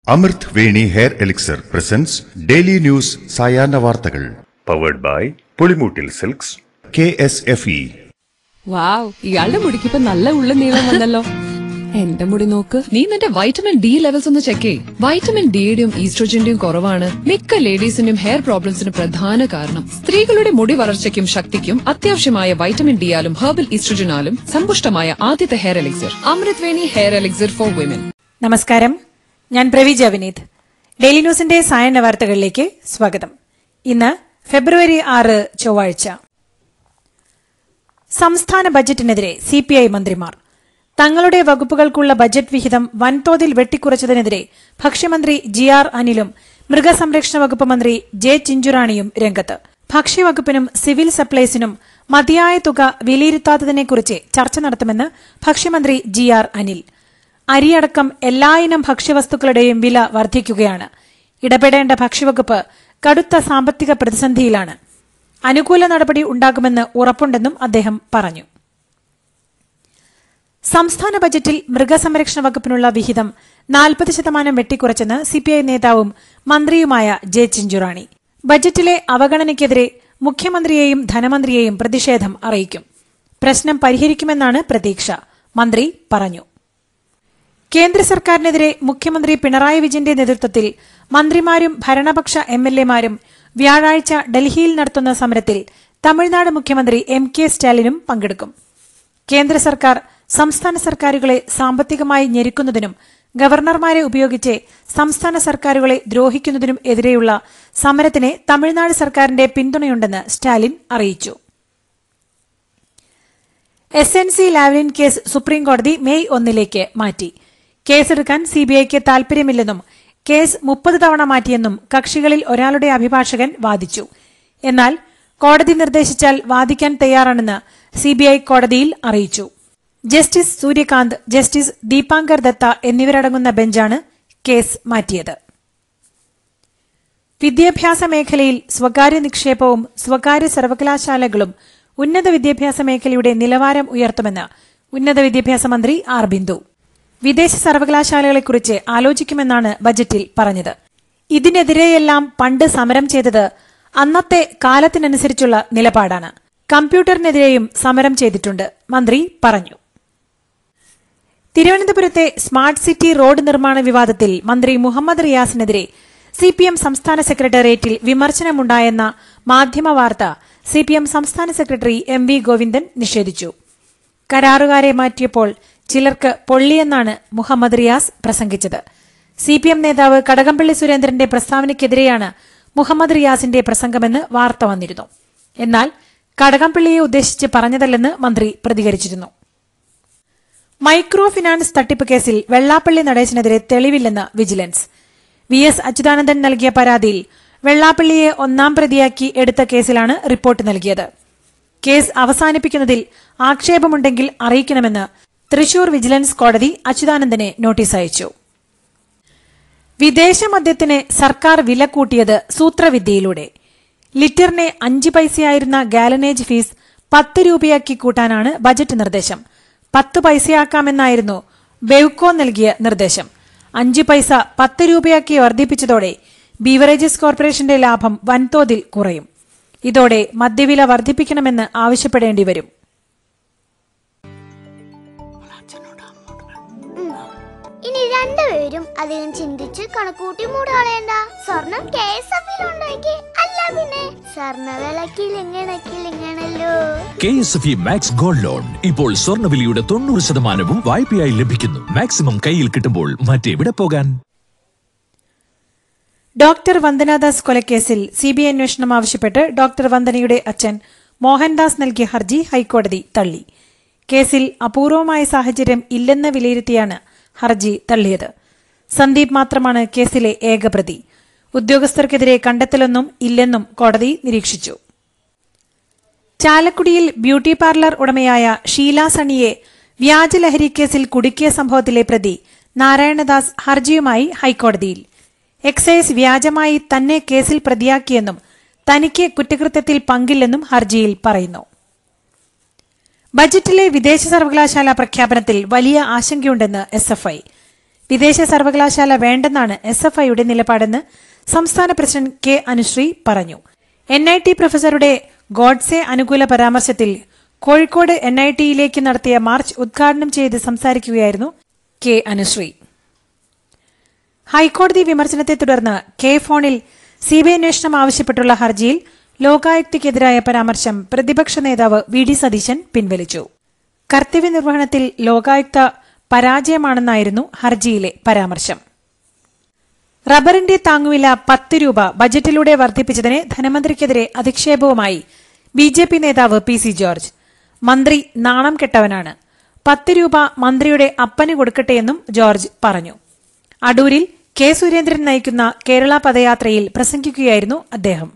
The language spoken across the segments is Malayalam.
അമൃത് Amrutveni hair elixir presents daily news സായാഹ്ന വാർത്തകൾ powered by Pulimoottil silks K S F E wow ഇയാളുടെ മുടിക്കിപ്പോ നല്ല ഉള്ള നീളം വന്നല്ലോ എന്റെ മുടി നോക്ക് നീ നിന്റെ വൈറ്റമിൻ ഡി ലെവൽസ് ഒന്ന് ചെക്ക് ചെയ് വൈറ്റമിൻ ഡിയുടെയും ഈസ്ട്രോജന്റെയും കുറവാണ് മിക്ക ലേഡീസിന്റെയും ഹെയർ പ്രോബ്ലംസിന് പ്രധാന കാരണം സ്ത്രീകളുടെ മുടി വളർച്ചയ്ക്കും ശക്തിക്കും അത്യാവശ്യമായ വൈറ്റമിൻ ഡിയാലും ഹെർബൽ ഈസ്ട്രോജനാലും സമ്പുഷ്ടമായ ആദ്യത്തെ hair elixir Amrit Amrutveni hair elixir for women നമസ്കാരം ഞാൻ പ്രവീജ വിനീത് ഡെയിലി ന്യൂസിന്റെ സായന്ന വാർത്തകളിലേക്ക് സ്വാഗതം ഇന്ന് ഫെബ്രുവരി ആറ് ചൊവ്വാഴ്ച സംസ്ഥാന ബജറ്റിനെതിരെ സിപിഐ മന്ത്രിമാർ തങ്ങളുടെ വകുപ്പുകൾക്കുള്ള ബജറ്റ് വിഹിതം വൻതോതിൽ വെട്ടിക്കുറച്ചതിനെതിരെ ഭക്ഷ്യമന്ത്രി ജി ആർ അനിലും മൃഗസംരക്ഷണ വകുപ്പ് മന്ത്രി ജെ ചിഞ്ചുറാണിയും രംഗത്ത് ഭക്ഷ്യവകുപ്പിനും സിവിൽ സപ്ലൈസിനും മതിയായ തുക വിലയിരുത്താത്തതിനെക്കുറിച്ച് ചർച്ച നടത്തുമെന്ന് ഭക്ഷ്യമന്ത്രി ജി ആർ അനിൽ അരിയടക്കം എല്ലായിനം ഭക്ഷ്യവസ്തുക്കളുടെയും വില വർദ്ധിക്കുകയാണ് ഇടപെടേണ്ട ഭക്ഷ്യവകുപ്പ് കടുത്ത സാമ്പത്തിക പ്രതിസന്ധിയിലാണ് അനുകൂല നടപടി ഉണ്ടാകുമെന്ന് ഉറപ്പുണ്ടെന്നും അദ്ദേഹം പറഞ്ഞു സംസ്ഥാന ബജറ്റിൽ മൃഗസംരക്ഷണ വകുപ്പിനുള്ള വിഹിതം നാൽപ്പത് ശതമാനം വെട്ടിക്കുറച്ചെന്ന് സിപിഐ നേതാവും മന്ത്രിയുമായ ജെ ചിഞ്ചുറാണി ബജറ്റിലെ അവഗണനയ്ക്കെതിരെ മുഖ്യമന്ത്രിയെയും ധനമന്ത്രിയെയും പ്രതിഷേധം അറിയിക്കും പ്രശ്നം പരിഹരിക്കുമെന്നാണ് പ്രതീക്ഷ മന്ത്രി പറഞ്ഞു കേന്ദ്ര സർക്കാരിനെതിരെ മുഖ്യമന്ത്രി പിണറായി വിജയന്റെ നേതൃത്വത്തിൽ മന്ത്രിമാരും ഭരണപക്ഷ എംഎൽഎമാരും വ്യാഴാഴ്ച ഡൽഹിയിൽ നടത്തുന്ന സമരത്തിൽ തമിഴ്നാട് മുഖ്യമന്ത്രി എം കെ സ്റ്റാലിനും പങ്കെടുക്കും കേന്ദ്ര സർക്കാർ സംസ്ഥാന സർക്കാരുകളെ സാമ്പത്തികമായി ഞെരുക്കുന്നതിനും ഗവർണർമാരെ ഉപയോഗിച്ച് സംസ്ഥാന സർക്കാരുകളെ ദ്രോഹിക്കുന്നതിനും എതിരെയുള്ള സമരത്തിന് തമിഴ്നാട് സർക്കാരിന്റെ പിന്തുണയുണ്ടെന്ന് സ്റ്റാലിൻ അറിയിച്ചു S N C Lavalin case സുപ്രീംകോടതി മെയ് ഒന്നിലേക്ക് മാറ്റി കേസെടുക്കാൻ സിബിഐക്ക് താൽപര്യമില്ലെന്നും കേസ് മുപ്പത് തവണ മാറ്റിയെന്നും കക്ഷികളിൽ ഒരാളുടെ അഭിഭാഷകൻ വാദിച്ചു എന്നാൽ കോടതി നിർദ്ദേശിച്ചാൽ വാദിക്കാൻ തയ്യാറാണെന്ന് സിബിഐ കോടതിയിൽ അറിയിച്ചു ജസ്റ്റിസ് സൂര്യകാന്ത് ജസ്റ്റിസ് ദീപാങ്കർ ദത്ത എന്നിവരടങ്ങുന്ന ബെഞ്ചാണ് കേസ് മാറ്റിയത് വിദ്യാഭ്യാസ മേഖലയിൽ സ്വകാര്യ നിക്ഷേപവും സ്വകാര്യ സർവകലാശാലകളും ഉന്നത വിദ്യാഭ്യാസ മേഖലയുടെ നിലവാരം ഉയർത്തുമെന്ന് ഉന്നത വിദ്യാഭ്യാസ മന്ത്രി ആർ ബിന്ദു വിദേശ സർവകലാശാലകളെക്കുറിച്ച് ആലോചിക്കുമെന്നാണ് ബജറ്റിൽ പറഞ്ഞത് ഇതിനെതിരെയെല്ലാം പണ്ട് സമരം ചെയ്തത് അന്നത്തെ കാലത്തിനനുസരിച്ചുള്ള നിലപാടാണ് കമ്പ്യൂട്ടറിനെതിരെയും സമരം ചെയ്തിട്ടുണ്ട് മന്ത്രി പറഞ്ഞു തിരുവനന്തപുരത്തെ സ്മാർട്ട് സിറ്റി റോഡ് നിർമ്മാണ വിവാദത്തിൽ മന്ത്രി മുഹമ്മദ് റിയാസിനെതിരെ സിപിഎം സംസ്ഥാന സെക്രട്ടേറിയറ്റിൽ വിമർശനമുണ്ടായെന്ന മാധ്യമ വാർത്ത സിപിഎം സംസ്ഥാന സെക്രട്ടറി എം വി ഗോവിന്ദൻ നിഷേധിച്ചു കരാറുകാരെ മാറ്റിയപ്പോൾ ചിലർക്ക് പൊള്ളിയെന്നാണ് മുഹമ്മദ് റിയാസ് പ്രസംഗിച്ചത് സിപിഎം നേതാവ് കടകംപള്ളി സുരേന്ദ്രന്റെ പ്രസ്താവനയ്ക്കെതിരെയാണ് മുഹമ്മദ് റിയാസിന്റെ പ്രസംഗമെന്ന് വാർത്ത വന്നിരുന്നു എന്നാൽ കടകംപള്ളിയെ ഉദ്ദേശിച്ച് പറഞ്ഞതല്ലെന്ന് മന്ത്രി പ്രതികരിച്ചിരുന്നു മൈക്രോ ഫിനാൻസ് തട്ടിപ്പ് കേസിൽ വെള്ളാപ്പള്ളി നടേശനെതിരെ തെളിവില്ലെന്ന് വിജിലൻസ് വി എസ് അച്യുതാനന്ദൻ നൽകിയ പരാതിയിൽ വെള്ളാപ്പള്ളിയെ ഒന്നാം പ്രതിയാക്കി എടുത്ത കേസിലാണ് റിപ്പോർട്ട് നൽകിയത് കേസ് അവസാനിപ്പിക്കുന്നതിൽ ആക്ഷേപമുണ്ടെങ്കിൽ അറിയിക്കണമെന്ന് തൃശൂർ വിജിലൻസ് കോടതി അച്യുതാനന്ദനെ നോട്ടീസ് അയച്ചു വിദേശ മദ്യത്തിന് സർക്കാർ വില കൂട്ടിയത് സൂത്രവിദ്യയിലൂടെ ലിറ്ററിന് അഞ്ച് പൈസയായിരുന്ന ഗാലനേജ് ഫീസ് പത്ത് രൂപയാക്കി കൂട്ടാനാണ് ബജറ്റ് നിർദ്ദേശം പത്ത് പൈസയാക്കാമെന്നായിരുന്നു ബെവ്കോ നൽകിയ നിർദ്ദേശം അഞ്ച് പൈസ പത്ത് രൂപയാക്കി വർദ്ധിപ്പിച്ചതോടെ ബീവറേജസ് കോർപ്പറേഷന്റെ ലാഭം വൻതോതിൽ കുറയും ഇതോടെ മദ്യവില വർദ്ധിപ്പിക്കണമെന്ന് ആവശ്യപ്പെടേണ്ടി വരും ഇനി രണ്ടുപേരും അധികം ചിന്തിച്ച് കണക്കൂട്ടി മൂടാളേണ്ട സ്വർണം കെ എസ് എഫിലുണ്ടാക്കി അല്ല പിന്നെ സ്വർണ്ണ വിലക്കിൽ ഇങ്ങണക്കിൽ K S F E max gold loan ഇപ്പോൾ സ്വർണ്ണവിലയുടെ തൊണ്ണൂറ് ശതമാനവും വായ്പയായി ലഭിക്കുന്നു മാക്സിമം കയ്യിൽ കിട്ടുമ്പോൾ മറ്റെവിടെ പോകാൻ ഡോക്ടർ വന്ദനാദാസ് കൊലക്കേസിൽ സിബിഐ അന്വേഷണം ആവശ്യപ്പെട്ട് ഡോക്ടർ വന്ദനയുടെ അച്ഛൻ മോഹൻദാസ് നൽകിയ ഹർജി ഹൈക്കോടതി തള്ളി കേസിൽ അപൂർവമായ സാഹചര്യം ഇല്ലെന്ന് വിലയിരുത്തിയാണ് ഹർജി തള്ളിയത് സന്ദീപ് മാത്രമാണ് കേസിലെ ഏക പ്രതി ഉദ്യോഗസ്ഥർക്കെതിരെ കണ്ടെത്തലൊന്നും ഇല്ലെന്നും കോടതി നിരീക്ഷിച്ചു ചാലക്കുടിയിൽ ബ്യൂട്ടി പാർലർ ഉടമയായ ഷീല സണിയെ വ്യാജലഹരി കേസിൽ കുടുക്കിയ സംഭവത്തിലെ പ്രതി നാരായണദാസ് ഹർജിയുമായി ഹൈക്കോടതിയിൽ എക്സൈസ് വ്യാജമായി തന്നെ കേസിൽ പ്രതിയാക്കിയെന്നും തനിക്ക് കുറ്റകൃത്യത്തിൽ പങ്കില്ലെന്നും ഹർജിയിൽ പറയുന്നു ബജറ്റിലെ വിദേശ സർവകലാശാല പ്രഖ്യാപനത്തിൽ വലിയ ആശങ്കയുണ്ടെന്ന് എസ് എഫ് ഐ വിദേശ സർവകലാശാല വേണ്ടെന്നാണ് എസ് എഫ് ഐയുടെ നിലപാടെന്ന് സംസ്ഥാന പ്രസിഡന്റ് കെ അനുശ്രീ പറഞ്ഞു എൻ ഐ ടി പ്രൊഫസറുടെ ഗോഡ്സെ അനുകൂല പരാമർശത്തിൽ കോഴിക്കോട് എൻ ഐ ടിയിലേക്ക് നടത്തിയ മാർച്ച് ഉദ്ഘാടനം ചെയ്ത് സംസാരിക്കുകയായിരുന്നു കെ അനുശ്രീ ഹൈക്കോടതി വിമർശനത്തെ തുടർന്ന് കെ ഫോണിൽ സിബിഐ അന്വേഷണം ആവശ്യപ്പെട്ടുള്ള ഹർജിയിൽ ലോകായുക്തയ്ക്കെതിരായ പരാമർശം പ്രതിപക്ഷ നേതാവ് വി ഡി സതീശൻ പിൻവലിച്ചു കർത്തവ്യ നിർവഹണത്തിൽ ലോകായുക്ത പരാജയമാണെന്നായിരുന്നു ഹർജിയിലെ പരാമർശം റബ്ബറിന്റെ താങ്ങുവില പത്ത് രൂപ ബജറ്റിലൂടെ വർദ്ധിപ്പിച്ചതിന് ധനമന്ത്രിക്കെതിരെ അധിക്ഷേപവുമായി ബി ജെ പി നേതാവ് പി സി ജോർജ് മന്ത്രി നാണം കെട്ടവനാണ് പത്ത് രൂപ മന്ത്രിയുടെ അപ്പന് കൊടുക്കട്ടെയെന്നും ജോർജ് പറഞ്ഞു അടൂരിൽ കെ സുരേന്ദ്രൻ നയിക്കുന്ന കേരള പദയാത്രയിൽ പ്രസംഗിക്കുകയായിരുന്നു അദ്ദേഹം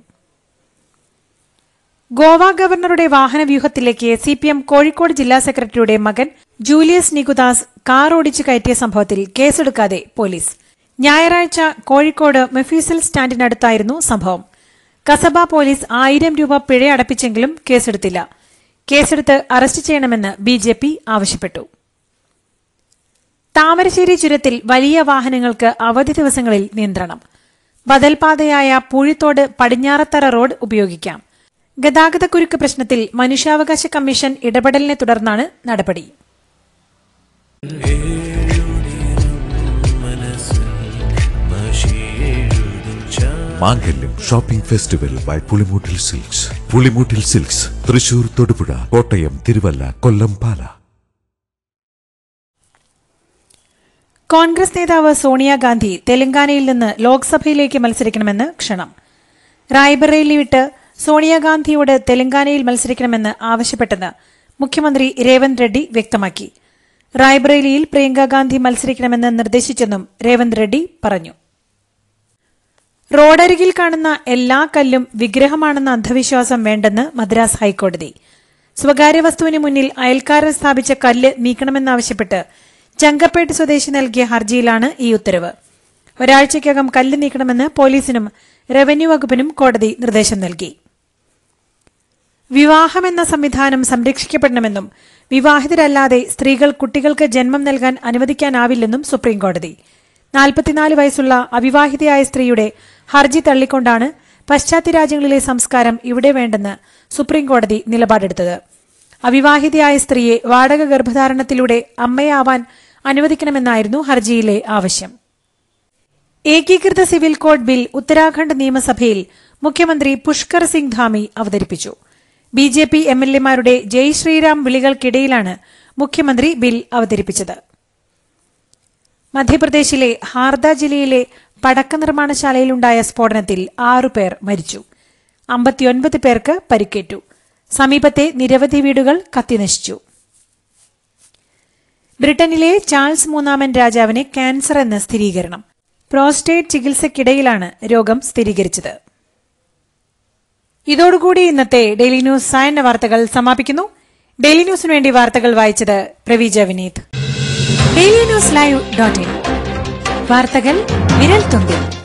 ഗോവ ഗവർണറുടെ വാഹനവ്യൂഹത്തിലേക്ക് സി പി എം കോഴിക്കോട് ജില്ലാ സെക്രട്ടറിയുടെ മകൻ ജൂലിയസ് നികുദാസ് കാർ ഓടിച്ചു കയറ്റിയ സംഭവത്തിൽ കേസെടുക്കാതെ പോലീസ് ഞായറാഴ്ച കോഴിക്കോട് മെഫ്യൂസൽ സ്റ്റാൻഡിനടുത്തായിരുന്നു സംഭവം കസബ പോലീസ് ആയിരം രൂപ പിഴ അടപ്പിച്ചെങ്കിലും കേസെടുത്തില്ല കേസെടുത്ത് അറസ്റ്റ് ചെയ്യണമെന്ന് ബി ജെ പി ആവശ്യപ്പെട്ടു താമരശ്ശേരി ചുരത്തിൽ വലിയ വാഹനങ്ങൾക്ക് അവധി ദിവസങ്ങളിൽ നിയന്ത്രണം ബദൽപാതയായ പൂഴിത്തോട് പടിഞ്ഞാറത്തറ റോഡ് ഉപയോഗിക്കാം ഗതാഗതക്കുരുക്ക് പ്രശ്നത്തിൽ മനുഷ്യാവകാശ കമ്മീഷൻ ഇടപെടലിനെ തുടർന്നാണ് നടപടി Mangalyam shopping festival by Pulimoottil silks Pulimoottil silks Thrissur Thodupuzha Kottayam Thiruvalla Kollam Pala Congress നേതാവ് സോണിയാഗാന്ധി തെലങ്കാനയിൽ നിന്ന് ലോക്സഭയിലേക്ക് മത്സരിക്കണമെന്ന് ക്ഷണം റായ്ബറേലി വിട്ട് സോണിയാഗാന്ധിയോട് തെലങ്കാനയിൽ മത്സരിക്കണമെന്ന് ആവശ്യപ്പെട്ടെന്ന് മുഖ്യമന്ത്രി രേവന്ത് റെഡ്ഡി വ്യക്തമാക്കി റായ്ബറേലിയിൽ പ്രിയങ്ക ഗാന്ധി മത്സരിക്കണമെന്ന് നിർദ്ദേശിച്ചെന്നും രേവന്ത് റെഡ്ഡി പറഞ്ഞു റോഡരികിൽ കാണുന്ന എല്ലാ കല്ലും വിഗ്രഹമാണെന്ന അന്ധവിശ്വാസം വേണ്ടെന്ന് മദ്രാസ് ഹൈക്കോടതി സ്വകാര്യ വസ്തുവിന് മുന്നിൽ അയൽക്കാരൻ സ്ഥാപിച്ച കല്ല് നീക്കണമെന്നാവശ്യപ്പെട്ട് ചങ്കപ്പേട്ട് സ്വദേശി നൽകിയ ഹർജിയിലാണ് ഈ ഉത്തരവ് ഒരാഴ്ചയ്ക്കകം കല്ല് നീക്കണമെന്ന് പോലീസിനും റവന്യൂ വകുപ്പിനും കോടതി നിർദ്ദേശം നൽകി വിവാഹമെന്ന സംവിധാനം സംരക്ഷിക്കപ്പെടണമെന്നും വിവാഹിതരല്ലാതെ സ്ത്രീകൾ കുട്ടികൾക്ക് ജന്മം നൽകാൻ അനുവദിക്കാനാവില്ലെന്നും സുപ്രീംകോടതി നാൽപ്പത്തിനാല് വയസ്സുള്ള അവിവാഹിതയായ സ്ത്രീയുടെ ഹർജി തള്ളിക്കൊണ്ടാണ് പാശ്ചാത്യ രാജ്യങ്ങളിലെ സംസ്കാരം ഇവിടെ വേണ്ടെന്ന് സുപ്രീംകോടതി നിലപാടെടുത്തത് അവിവാഹിതയായ സ്ത്രീയെ വാടക ഗർഭധാരണത്തിലൂടെ അമ്മയാവാൻ അനുവദിക്കണമെന്നായിരുന്നു ഹർജിയിലെ ആവശ്യം ഏകീകൃത സിവിൽ കോഡ് ബിൽ ഉത്തരാഖണ്ഡ് നിയമസഭയിൽ മുഖ്യമന്ത്രി പുഷ്കർ സിംഗ് ധാമി അവതരിപ്പിച്ചു B J P M L എമാരുടെ ജയ് ശ്രീറാം വിളികൾക്കിടയിലാണ് മുഖ്യമന്ത്രി ബിൽ അവതരിപ്പിച്ചത് മധ്യപ്രദേശിലെ ഹാർദ ജില്ലയിലെ പടക്ക നിർമ്മാണശാലയിലുണ്ടായ സ്ഫോടനത്തിൽ ആറുപേർ മരിച്ചു അമ്പത്തിയൊൻപത് പേർക്ക് പരിക്കേറ്റു സമീപത്തെ നിരവധി വീടുകൾ കത്തിനശിച്ചു ബ്രിട്ടനിലെ ചാൾസ് മൂന്നാമൻ രാജാവിന് ക്യാൻസർ എന്ന സ്ഥിരീകരണം പ്രോസ്റ്റേറ്റ് ചികിത്സയ്ക്കിടയിലാണ് രോഗം സ്ഥിരീകരിച്ചത് ഇതോടുകൂടി ഇന്നത്തെ ഡെയിലി ന്യൂസ് സായന്ന വാർത്തകൾ സമാപിക്കുന്നു ഡെയിലി ന്യൂസിനു വേണ്ടി വാർത്തകൾ വായിച്ചത് Praveeja Vineeth daily news live dot in വാർത്തകൾ വിരൽ തുമ്പിൽ